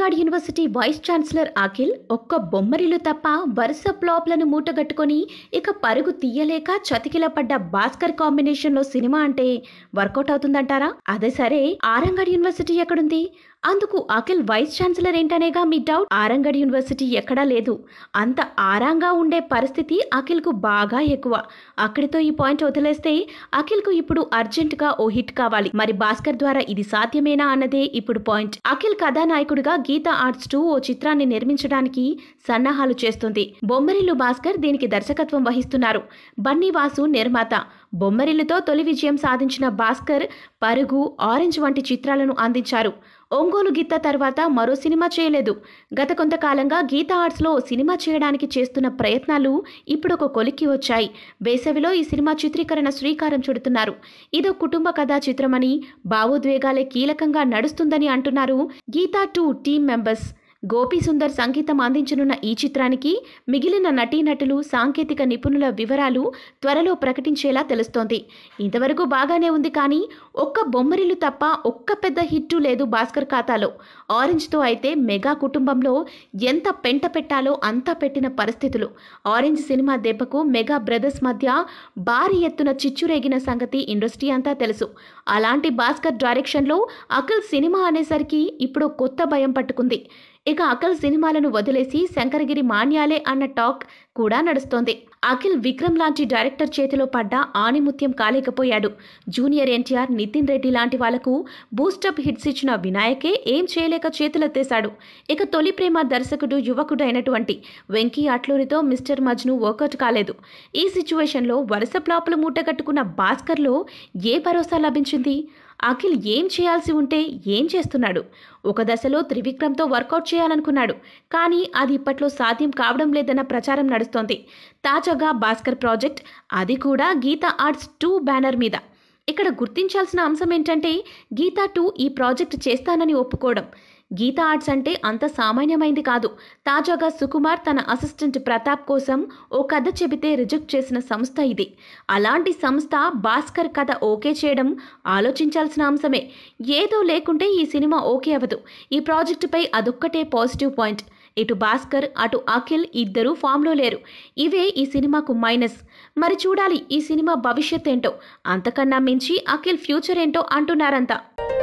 ఆరంగాడ్ university vice chancellor Akhil ఒక్క బొమ్మరిలు తప్ప వరుస ఫ్లాప్లను మూటగట్టుకొని ఇక పరుగు తీయలేక చతికిల పడ్డ భాస్కర్ కాంబినేషన్లో సినిమా అంటే వర్కౌట్ అవుతుందంటారా అదే సరే ఆరంగడ్ యూనివర్సిటీ ఎక్కడుంది అందుకు అఖిల్ వైస్ ఛాన్సలర్ ఏంటనేగా మీ డౌట్ ఆరంగడ్ యూనివర్సిటీ ఎక్కడా లేదు అంత ఆరాంగా ఉండే పరిస్థితి అఖిల్కు బాగా ఎక్కువ అక్కడితో ఈ పాయింట్ వదిలేస్తే అఖిల్కు ఇప్పుడు అర్జెంటుగా ఓ హిట్ కావాలి మరి భాస్కర్ ద్వారా ఇది సాధ్యమేనా అన్నదే ఇప్పుడు పాయింట్ అఖిల్ కథానాయకుడిగా గీతా ఆర్ట్స్ టూ ఓ చిత్రాన్ని నిర్మించడానికి సన్నాహాలు చేస్తుంది బొమ్మరిల్లు భాస్కర్ దీనికి దర్శకత్వం వహిస్తున్నారు బన్నీ వాసు నిర్మాత బొమ్మరిల్లుతో తొలి విజయం సాధించిన భాస్కర్ పరుగు ఆరెంజ్ వంటి చిత్రాలను అందించారు ఒంగోలు గీత తర్వాత మరో సినిమా చేయలేదు గత కొంతకాలంగా గీతా ఆర్ట్స్లో సినిమా చేయడానికి చేస్తున్న ప్రయత్నాలు ఇప్పుడు ఒక కొలిక్కి వచ్చాయి వేసవిలో ఈ సినిమా చిత్రీకరణ శ్రీకారం చుడుతున్నారు ఇదో కుటుంబ కథా చిత్రమని భావోద్వేగాలే కీలకంగా నడుస్తుందని అంటున్నారు Geetha two team members Gopi Sundar సంగీతం అందించనున్న ఈ చిత్రానికి మిగిలిన నటీనటులు సాంకేతిక నిపుణుల వివరాలు త్వరలో ప్రకటించేలా తెలుస్తోంది ఇంతవరకు బాగానే ఉంది కానీ ఒక్క బొమ్మరిల్లు తప్ప ఒక్క పెద్ద హిట్టు లేదు భాస్కర్ ఖాతాలో ఆరెంజ్తో అయితే మెగా కుటుంబంలో ఎంత పెంట పెట్టాలో అంతా పెట్టిన పరిస్థితులు ఆరెంజ్ సినిమా దెబ్బకు మెగా బ్రదర్స్ మధ్య భారీ ఎత్తున చిచ్చురేగిన సంగతి ఇండస్ట్రీ అంతా తెలుసు అలాంటి భాస్కర్ డైరెక్షన్లో అఖిల్ సినిమా అనేసరికి ఇప్పుడు కొత్త భయం పట్టుకుంది ఇక అఖిల్ సినిమాలను వదిలేసి శంకరగిరి మాన్యాలే అన్న టాక్ కూడా నడుస్తోంది అఖిల్ విక్రమ్ లాంటి డైరెక్టర్ చేతిలో పడ్డ ఆణిముత్యం కాలేకపోయాడు జూనియర్ ఎన్టీఆర్ నితిన్ రెడ్డి లాంటి వాళ్లకు బూస్టప్ హిట్స్ ఇచ్చిన వినాయకే ఏం చేయలేక చేతులెత్తేశాడు ఇక తొలి ప్రేమ దర్శకుడు యువకుడు అయినటువంటి వెంకీ అట్లూరితో మిస్టర్ మజ్ను వర్కౌట్ కాలేదు ఈ సిచ్యువేషన్లో వరుస ప్లాపులు మూటగట్టుకున్న భాస్కర్లో ఏ భరోసా లభించింది అఖిల్ ఏం చేయాల్సి ఉంటే ఏం చేస్తున్నాడు ఒక దశలో త్రివిక్రమ్తో వర్కౌట్ చేయాలనుకున్నాడు కానీ అది ఇప్పట్లో సాధ్యం కావడం లేదన్న ప్రచారం నడుస్తోంది తాజాగా భాస్కర్ ప్రాజెక్ట్ అది కూడా గీతా ఆర్ట్స్ టూ బ్యానర్ మీద ఇక్కడ గుర్తించాల్సిన అంశం ఏంటంటే గీతా టూ ఈ ప్రాజెక్ట్ చేస్తానని ఒప్పుకోవడం గీతా ఆర్ట్స్ అంటే అంత సామాన్యమైంది కాదు తాజాగా సుకుమార్ తన అసిస్టెంట్ ప్రతాప్ కోసం ఓ కథ చెబితే రిజెక్ట్ చేసిన సంస్థ ఇది అలాంటి సంస్థ భాస్కర్ కథ ఓకే చేయడం ఆలోచించాల్సిన అంశమే ఏదో లేకుంటే ఈ సినిమా ఓకే అవ్వదు ఈ ప్రాజెక్టుపై అదొక్కటే పాజిటివ్ పాయింట్ ఇటు భాస్కర్ అటు అఖిల్ ఇద్దరూ ఫామ్లో లేరు ఇవే ఈ సినిమాకు మైనస్ మరి చూడాలి ఈ సినిమా భవిష్యత్ ఏంటో అంతకన్నా మించి అఖిల్ ఫ్యూచర్ ఏంటో అంటున్నారంతా